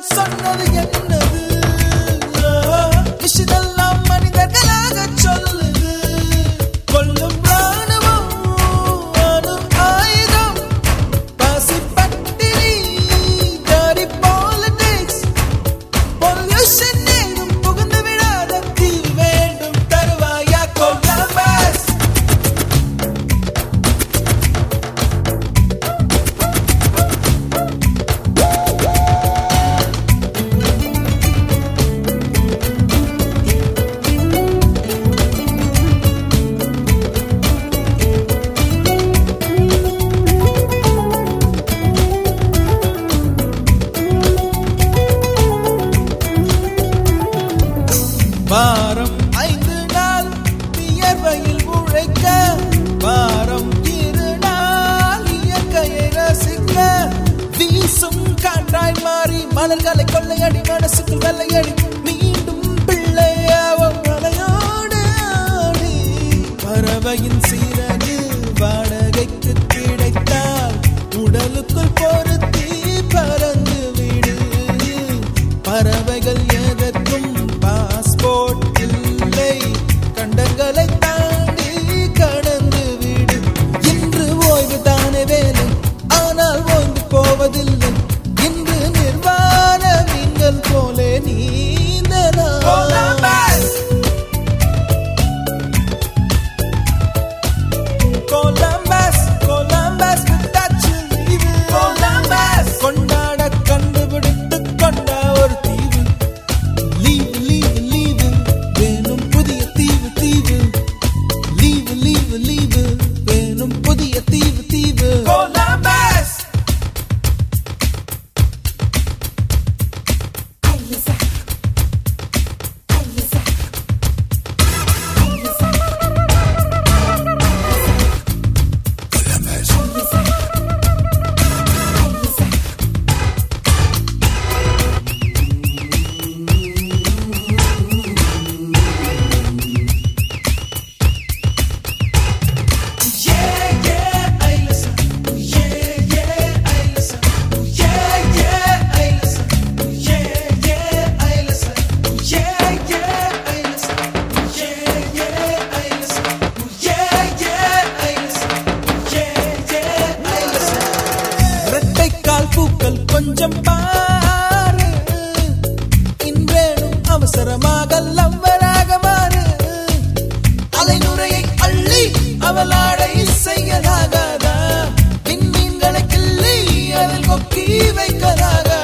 சொன்னது என்னது விஷதெல்லாம் மனிதர்களாக சொல்லுது கொல்லும் ராணுவம் அணு ஆயுதம் பசி பட்டினி dirty politics பொல்யூஷன் ஏதும் புகுந்து விடாத தீ வேண்டும் தருவாயா கொல்லாமஸ் வாரம் ஐந்து நாள் வியர்வையில் உழைக்க வாரம் இரு நாள் இயற்கையை ரசிக்க வீசும் காற்றாய் மாறி மலர்களை கொள்ளையடி மனசுக்குள் வெள்ளையடி மீண்டும் பிள்ளையாவும் மலையோடு ஆடி பறவையின் சீரகு வாடகைக்கு கிடைத்தால் உடலுக்குள் பொருத்தி பறந்து விடு பறவைகள் எதற்கும் பாஸ்போர்ட் இல்லை கண்டங்களை தாண்டி கடந்து விடு இன்று ஓய்வு தானே வேலை ஆனால் ஓய்ந்து போவதில்லை இன்று நிர்வாண நீங்கள் போலே நீந்தலாம் கொலம்பஸ் கொலம்பஸ் விட்டாச்சு லீவு கொலம்பஸ் கொண்டாட கண்டுபிடித்து கொண்ட ஒரு தீவு லீவு லீவு லீவு வேணும் புதிய தீவு தீவு லீவு லீவு லீவு வேணும் புதிய தீவு தீவு Columbus Yeah, yeah, ay listen. Yeah, yeah, ay listen. Yeah, yeah, ay listen. Yeah, yeah, ay listen. Yeah, yeah, ay listen. Yeah, yeah, ay listen. Yeah, yeah, ay listen. Yeah, yeah, ay listen. இரட்டைக்கால் பூக்கள் கொஞ்சம் பாரு இன்றேனும் அவசரமாக லவ்வராக மாறு அலைநுரையை அள்ளி அவளாடை செய்யலாகாதா விண்மீன்களை கிள்ளி அதில் கொக்கி வைக்கலாகாதா